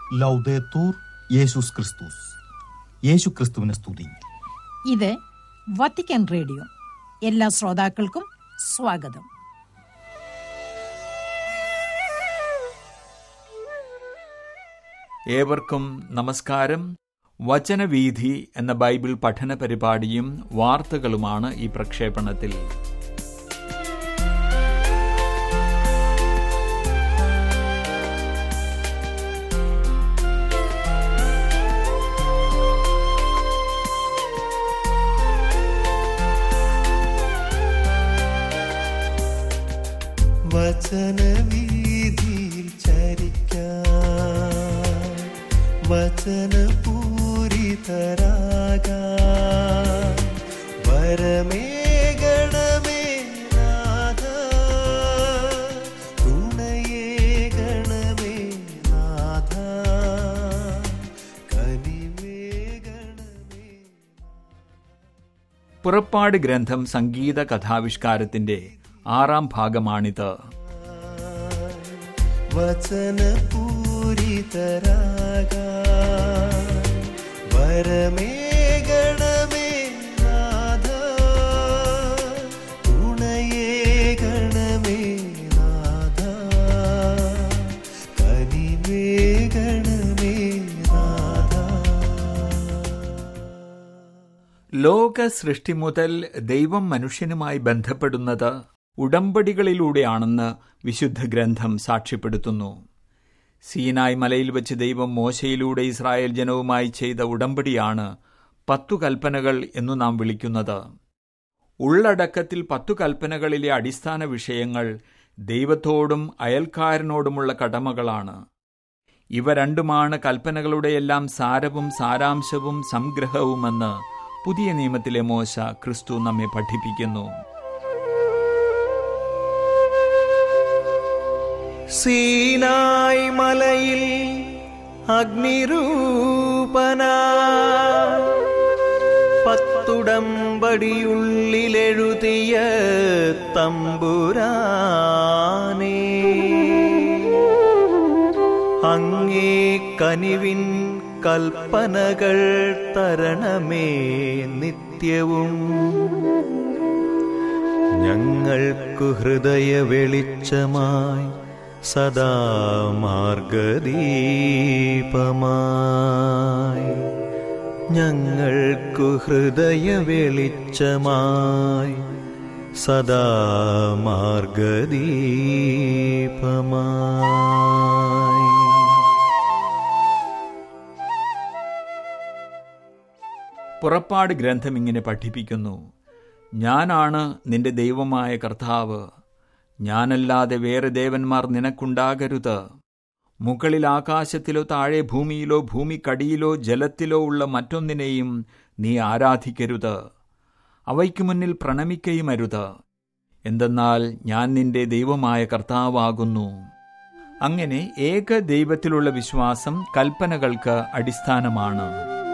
ലൗദേത്തൂർ യേശുസ് ക്രിസ്തുസ് യേശു ക്രിസ്തുവിനെ സ്തുതി ഇത് വത്തിക്കാൻ റേഡിയോ എല്ലാ ശ്രോതാക്കൾക്കും സ്വാഗതം ഏവർക്കും നമസ്കാരം വചനവീഥി എന്ന ബൈബിൾ പഠന പരിപാടിയും വാർത്തകളുമാണ് ഈ പ്രക്ഷേപണത്തിൽ വചനവീതിയിൽ ചരിക്കാൻ വചനപൂരിതരാകാൻ വരമേകണമേ നാഥ തുണയേകണമേ നാഥ കനിവേകണമേ പുറപ്പാട് ഗ്രന്ഥം സംഗീത കഥാവിഷ്കാരത്തിന്റെ ആറാം ഭാഗമാണിത് വചനപൂരിതരാകാൻ വരമേകണമേ നാഥ തുണയേകണമേ നാഥ കനിവേകണമേ നാഥ ലോക സൃഷ്ടി മുതൽ ദൈവം മനുഷ്യനുമായി ബന്ധപ്പെടുന്നത് ഉടമ്പടികളിലൂടെയാണെന്ന് വിശുദ്ധ ഗ്രന്ഥം സാക്ഷ്യപ്പെടുത്തുന്നു സീനായ് മലയിൽ വെച്ച് ദൈവം മോശയിലൂടെ ഇസ്രായേൽ ജനവുമായി ചെയ്ത ഉടമ്പടിയാണ് പത്തു കൽപ്പനകൾ എന്നു നാം വിളിക്കുന്നത് ഉള്ളടക്കത്തിൽ പത്തു കൽപ്പനകളിലെ അടിസ്ഥാന വിഷയങ്ങൾ ദൈവത്തോടും അയൽക്കാരനോടുമുള്ള കടമകളാണ് ഇവ രണ്ടുമാണ് കൽപ്പനകളുടെയെല്ലാം സാരവും സാരാംശവും സംഗ്രഹവുമെന്ന് പുതിയ നിയമത്തിലെ മോശ ക്രിസ്തു നമ്മെ പഠിപ്പിക്കുന്നു സീനായ് മലയിൽ അഗ്നിരൂപന പത്തുടമ്പടിയുള്ളിലെഴുതിയ തമ്പുരാനേ അങ്ങേ കനിവിൻ കൽപ്പനകൾ തരണമേ നിത്യവും ഞങ്ങൾക്കു ഹൃദയ വെളിച്ചമായി സദാ മാർഗദീപമായി ഞങ്ങൾക്കു ഹൃദയ വെളിച്ചമായി സദാ മാർഗദീപമായി പുറപ്പാട് ഗ്രന്ഥം ഇങ്ങനെ പഠിപ്പിക്കുന്നു ഞാനാണ് നിന്റെ ദൈവമായ കർത്താവ് ഞാനല്ലാതെ വേറെ ദേവന്മാർ നിനക്കുണ്ടാകരുത് മുകളിൽ ആകാശത്തിലോ താഴെ ഭൂമിയിലോ ഭൂമിക്കടിയിലോ ജലത്തിലോ ഉള്ള മറ്റൊന്നിനെയും നീ ആരാധിക്കരുത് അവയ്ക്കു മുന്നിൽ പ്രണമിക്കയുമരുത് എന്തെന്നാൽ ഞാൻ നിന്റെ ദൈവമായ കർത്താവാകുന്നു അങ്ങനെ ഏക ദൈവത്തിലുള്ള വിശ്വാസം കൽപ്പനകൾക്ക് അടിസ്ഥാനമാണ്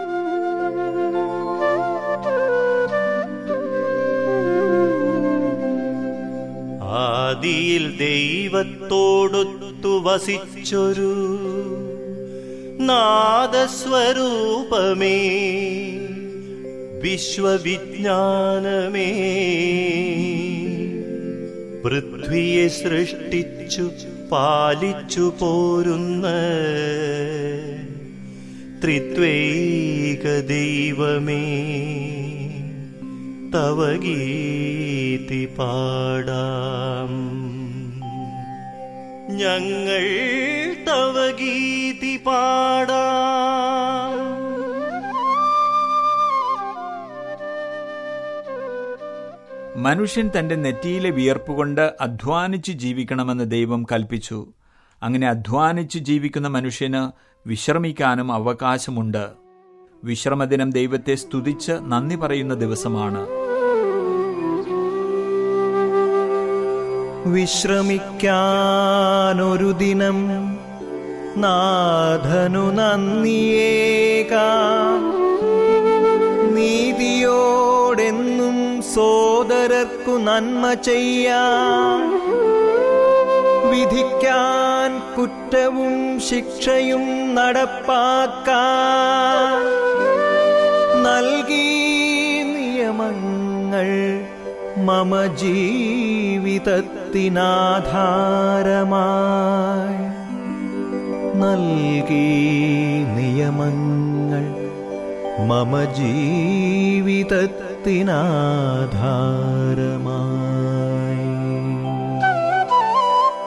ആദിയിൽ ദൈവത്തോടൊത്തു വസിച്ചൊരു നാദസ്വരൂപമേ വിശ്വവിജ്ഞാനമേ പൃഥ്വിയെ സൃഷ്ടിച്ചു പാലിച്ചു പോരുന്ന ത്രിത്വൈക ദൈവമേ തവ ഗീതി പാടാം ഞങ്ങൾ തവ ഗീതി പാടാം മനുഷ്യൻ തന്റെ നെറ്റിയിലെ വിയർപ്പുകൊണ്ട് അധ്വാനിച്ച് ജീവിക്കണമെന്ന് ദൈവം കൽപ്പിച്ചു അങ്ങനെ അധ്വാനിച്ച് ജീവിക്കുന്ന മനുഷ്യന് വിശ്രമിക്കാനും അവകാശമുണ്ട് വിശ്രമദിനം ദൈവത്തെ സ്തുതിച്ച് നന്ദി പറയുന്ന ദിവസമാണ് വിശ്രമിക്കാനൊരു ദിനം നാഥനു നന്ദിയേകാം നീതിയോടെന്നും സോദരർക്കു നന്മ ചെയ്യാം വിധിക്കാൻ കുറ്റവും ശിക്ഷയും നടപ്പാക്കാൻ നൽകി നിയമങ്ങൾ മമ ജീവിതത്തിനാധാരമായി നൽകി നിയമങ്ങൾ മമ ജീവിതത്തിനാധാരമായി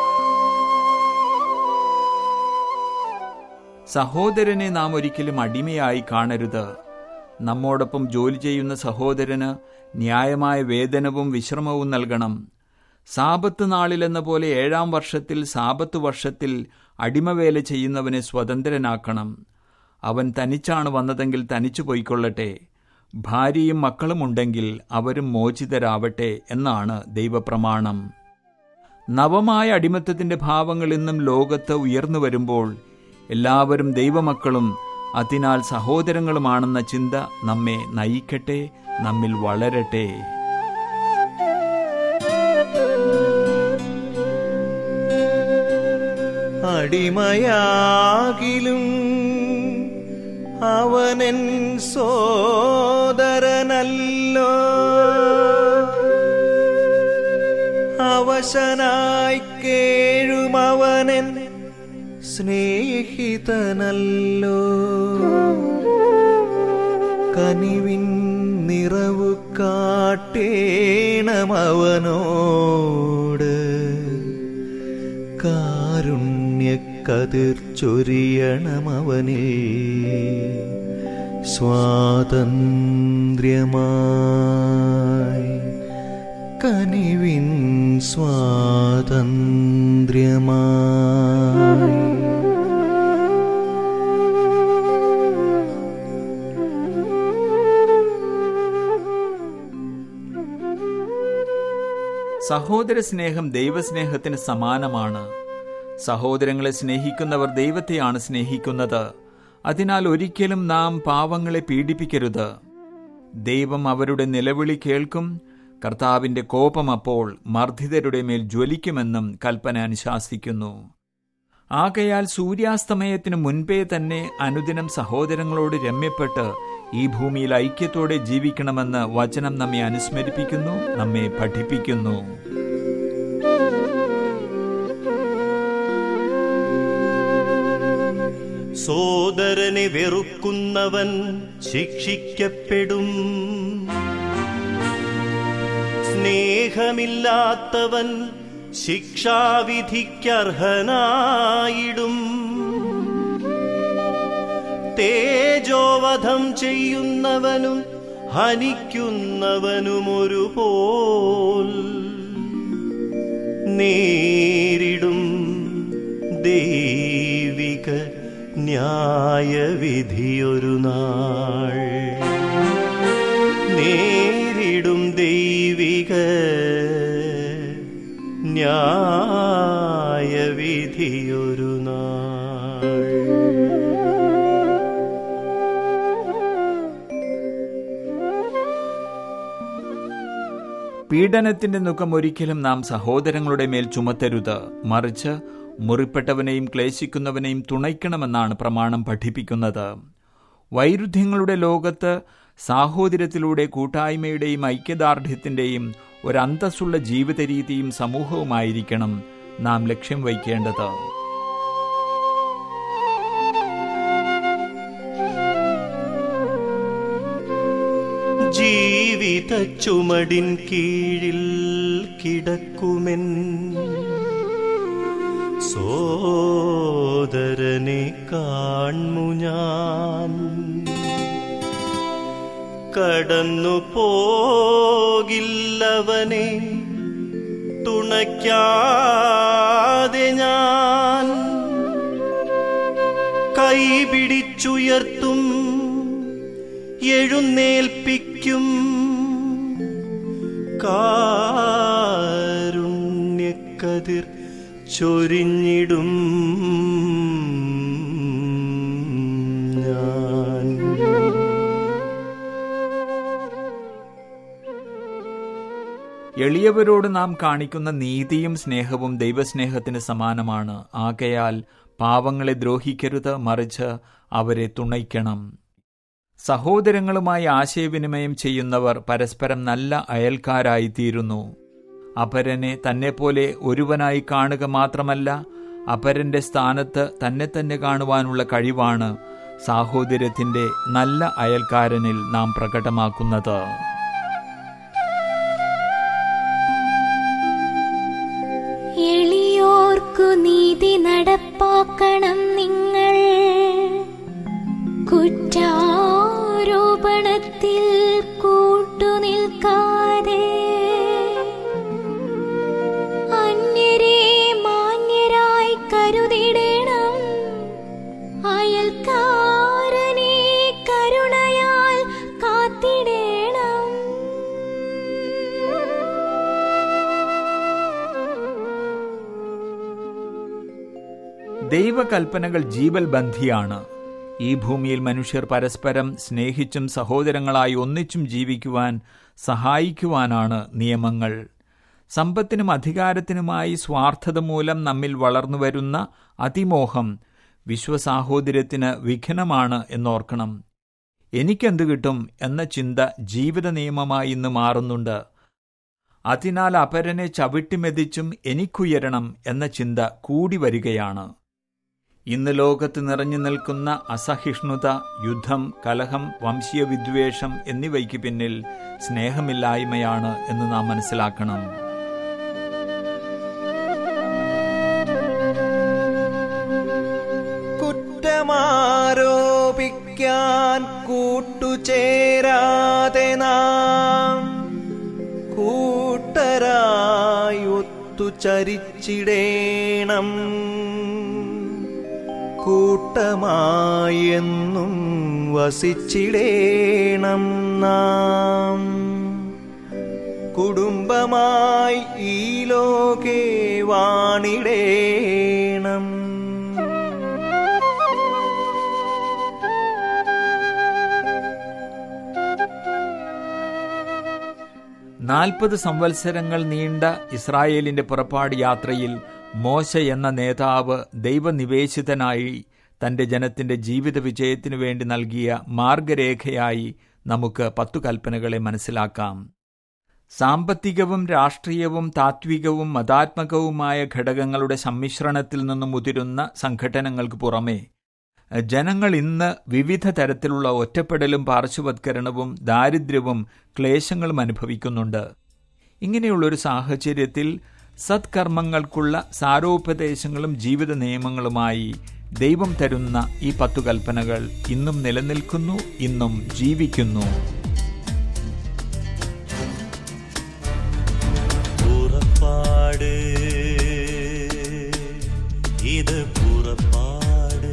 സഹോദരനെ നാം ഒരിക്കലും അടിമയായി കാണരുത് നമ്മോടൊപ്പം ജോലി ചെയ്യുന്ന സഹോദരന് ന്യായമായ വേതനവും വിശ്രമവും നൽകണം സാപത്ത് നാളിലെന്ന പോലെ ഏഴാം വർഷത്തിൽ സാപത്ത് വർഷത്തിൽ അടിമവേല ചെയ്യുന്നവനെ സ്വതന്ത്രനാക്കണം അവൻ തനിച്ചാണ് വന്നതെങ്കിൽ തനിച്ചു പോയിക്കൊള്ളട്ടെ ഭാര്യയും മക്കളും ഉണ്ടെങ്കിൽ അവരും മോചിതരാവട്ടെ എന്നാണ് ദൈവപ്രമാണം നവമായ അടിമത്തത്തിന്റെ ഭാവങ്ങൾ ഇന്നും ലോകത്ത് ഉയർന്നു വരുമ്പോൾ എല്ലാവരും ദൈവമക്കളും അതിനാൽ സഹോദരങ്ങളുമാണെന്ന ചിന്ത നമ്മെ നയിക്കട്ടെ നമ്മിൽ വളരട്ടെ അടിമയാകിലും അവനൻ സോദരനല്ലോ അവശനായി കേഴുമവനൻ സ്നേഹിതനല്ലോ കനിവിൻ നിറവു കാട്ടേണമവനോട് കാരുണ്യക്കതിർ ചൊരിയണമവനിൽ സ്വാതന്ത്ര്യമായി കനിവിൻ സ്വാതന്ത്ര്യമായി സഹോദര സ്നേഹം ദൈവസ്നേഹത്തിന് സമാനമാണ് സഹോദരങ്ങളെ സ്നേഹിക്കുന്നവർ ദൈവത്തെയാണ് സ്നേഹിക്കുന്നത് അതിനാൽ ഒരിക്കലും നാം പാവങ്ങളെ പീഡിപ്പിക്കരുത് ദൈവം അവരുടെ നിലവിളി കേൾക്കും കർത്താവിന്റെ കോപം അപ്പോൾ മർദ്ദിതരുടെ മേൽ ജ്വലിക്കുമെന്നും കൽപ്പന അനുശാസിക്കുന്നു ആകയാൽ സൂര്യാസ്തമയത്തിനു മുൻപേ തന്നെ അനുദിനം സഹോദരങ്ങളോട് രമ്യപ്പെട്ട് ഈ ഭൂമിയിൽ ഐക്യത്തോടെ ജീവിക്കണമെന്ന് വചനം നമ്മെ അനുസ്മരിപ്പിക്കുന്നു നമ്മെ പഠിപ്പിക്കുന്നു സോദരനെ വെറുക്കുന്നവൻ ശിക്ഷിക്കപ്പെടും സ്നേഹമില്ലാത്തവൻ ശിക്ഷാവിധിക്കർഹനായിടും തേജോവധം ചെയ്യുന്നവനും ഹനിക്കുന്നവനും ഒരുപോൽ നേരിടും ദൈവിക ന്യായവിധിയൊരു നാൾ നേരിടും ദൈവിക ന്യായവിധിയൊരു നാൾ പീഡനത്തിന്റെ മുഖം ഒരിക്കലും നാം സഹോദരങ്ങളുടെ മേൽ ചുമത്തരുത് മറിച്ച് മുറിപ്പെട്ടവനെയും ക്ലേശിക്കുന്നവനെയും തുണയ്ക്കണമെന്നാണ് പ്രമാണം പഠിപ്പിക്കുന്നത് വൈരുദ്ധ്യങ്ങളുടെ ലോകത്ത് സാഹോദര്യത്തിലൂടെ കൂട്ടായ്മയുടെയും ഐക്യദാർഢ്യത്തിന്റെയും ഒരു അന്തസ്സുള്ള ജീവിത രീതിയും സമൂഹവുമായിരിക്കണം നാം ലക്ഷ്യം വയ്ക്കേണ്ടത് ജീവിത ചുമടിൻ കീഴിൽ കിടക്കുമെൻ സോദരനെ കാൺമു ഞാൻ കടന്നു പോകില്ലവനെ തുണയ്ക്കാതെ ഞാൻ കൈപിടിച്ചുയർത്തും എഴുന്നേൽപ്പിക്കും കാരുണ്യക്കതിർ ചൊരിഞ്ഞിടും ഞാൻ എളിയവരോട് നാം കാണിക്കുന്ന നീതിയും സ്നേഹവും ദൈവസ്നേഹത്തിന് സമാനമാണ് ആകയാൽ പാവങ്ങളെ ദ്രോഹിക്കരുത് മറിച്ച് അവരെ തുണയ്ക്കണം സഹോദരങ്ങളുമായി ആശയവിനിമയം ചെയ്യുന്നവർ പരസ്പരം നല്ല അയൽക്കാരായിത്തീരുന്നു അപരനെ തന്നെപ്പോലെ ഒരുവനായി കാണുക മാത്രമല്ല അപരന്റെ സ്ഥാനത്ത് തന്നെ തന്നെ കാണുവാനുള്ള കഴിവാണ് സാഹോദര്യത്തിന്റെ നല്ല അയൽക്കാരനിൽ നാം പ്രകടമാക്കുന്നത് എളിയോർക്കു നീതി നടപ്പാക്കണം നിങ്ങൾ കുറ്റാരോപണത്തിൽ കൂട്ടുനിൽക്കാതെ അന്യരെ മാന്യരായി കരുതിടണം അയൽക്കാരനെ കരുണയാൽ കാത്തിടേണം ദൈവകൽപ്പനകൾ ജീവൽ ബന്ധിയാണ് ഈ ഭൂമിയിൽ മനുഷ്യർ പരസ്പരം സ്നേഹിച്ചും സഹോദരങ്ങളായി ഒന്നിച്ചും ജീവിക്കുവാൻ സഹായിക്കുവാനാണ് നിയമങ്ങൾ സമ്പത്തിനും അധികാരത്തിനുമായി സ്വാർത്ഥത മൂലം നമ്മിൽ വളർന്നുവരുന്ന അതിമോഹം വിശ്വസാഹോദര്യത്തിന് വിഘ്നമാണ് എന്നോർക്കണം എനിക്കെന്ത് കിട്ടും എന്ന ചിന്ത ജീവിത നിയമമായി ഇന്ന് മാറുന്നുണ്ട് അതിനാൽ അപരനെ ചവിട്ടിമെതിച്ചും എനിക്കുയരണം എന്ന ചിന്ത കൂടി വരികയാണ് ഇന്ന് ലോകത്ത് നിറഞ്ഞു നിൽക്കുന്ന അസഹിഷ്ണുത യുദ്ധം കലഹം വംശീയ വിദ്വേഷം എന്നിവയ്ക്ക് പിന്നിൽ സ്നേഹമില്ലായ്മയാണ് എന്ന് നാം മനസ്സിലാക്കണം കുറ്റമാരോപിക്കാൻ കൂട്ടുചേരാതെ നാം കൂട്ടരായി ഒത്തുചരിച്ചിടേണം കൂട്ടമായെന്നും വസിച്ചിടേണം നാം കുടുംബമായി ഈ ലോകേ വാണിടേണം നാൽപ്പത് സംവത്സരങ്ങൾ നീണ്ട ഇസ്രായേലിന്റെ പുറപ്പാട് യാത്രയിൽ മോശ എന്ന നേതാവ് ദൈവനിവേശിതനായി തന്റെ ജനത്തിന്റെ ജീവിത വിജയത്തിനു വേണ്ടി നൽകിയ മാർഗരേഖയായി നമുക്ക് പത്തു കൽപ്പനകളെ മനസ്സിലാക്കാം സാമ്പത്തികവും രാഷ്ട്രീയവും താത്വികവും മതാത്മകവുമായ ഘടകങ്ങളുടെ സമ്മിശ്രണത്തിൽ നിന്നും ഉതിരുന്ന സംഘടനകൾക്ക് പുറമെ ജനങ്ങൾ ഇന്ന് വിവിധ തരത്തിലുള്ള ഒറ്റപ്പെടലും പാർശ്വവത്കരണവും ദാരിദ്ര്യവും ക്ലേശങ്ങളും അനുഭവിക്കുന്നുണ്ട് ഇങ്ങനെയുള്ളൊരു സാഹചര്യത്തിൽ സത്കർമ്മങ്ങൾക്കുള്ള സാരോപദേശങ്ങളും ജീവിത നിയമങ്ങളുമായി ദൈവം തരുന്ന ഈ പത്തു കൽപ്പനകൾ ഇന്നും നിലനിൽക്കുന്നു ഇന്നും ജീവിക്കുന്നു പുറപ്പാട് ഇത് പുറപ്പാട്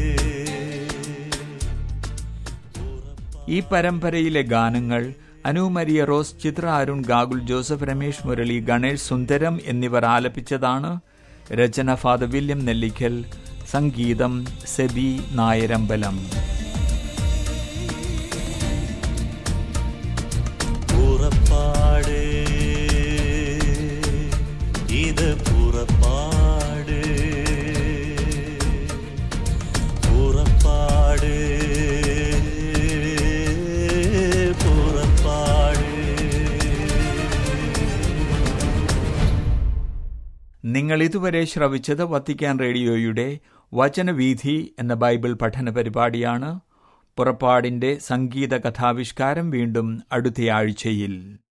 ഈ പരമ്പരയിലെ ഗാനങ്ങൾ അനു മരിയ റോസ് ചിത്ര അരുൺ ഗാഗുൽ ജോസഫ് രമേശ് മുരളി ഗണേഷ് സുന്ദരം എന്നിവർ ആലപിച്ചതാണ് രചന ഫാദർ വില്യം നെല്ലിക്കൽ സംഗീതം സെബി നായരമ്പലം പുറപ്പാട് ഇത് പുറപ്പാട് പുറപ്പാട് പുറപ്പാട് നിങ്ങൾ ഇതുവരെ ശ്രവിച്ചത് വത്തിക്കാൻ റേഡിയോയുടെ വചനവീഥി എന്ന ബൈബിൾ പഠന പരിപാടിയാണ് പുറപ്പാടിന്റെ സംഗീത കഥാവിഷ്കാരം വീണ്ടും അടുത്തയാഴ്ചയിൽ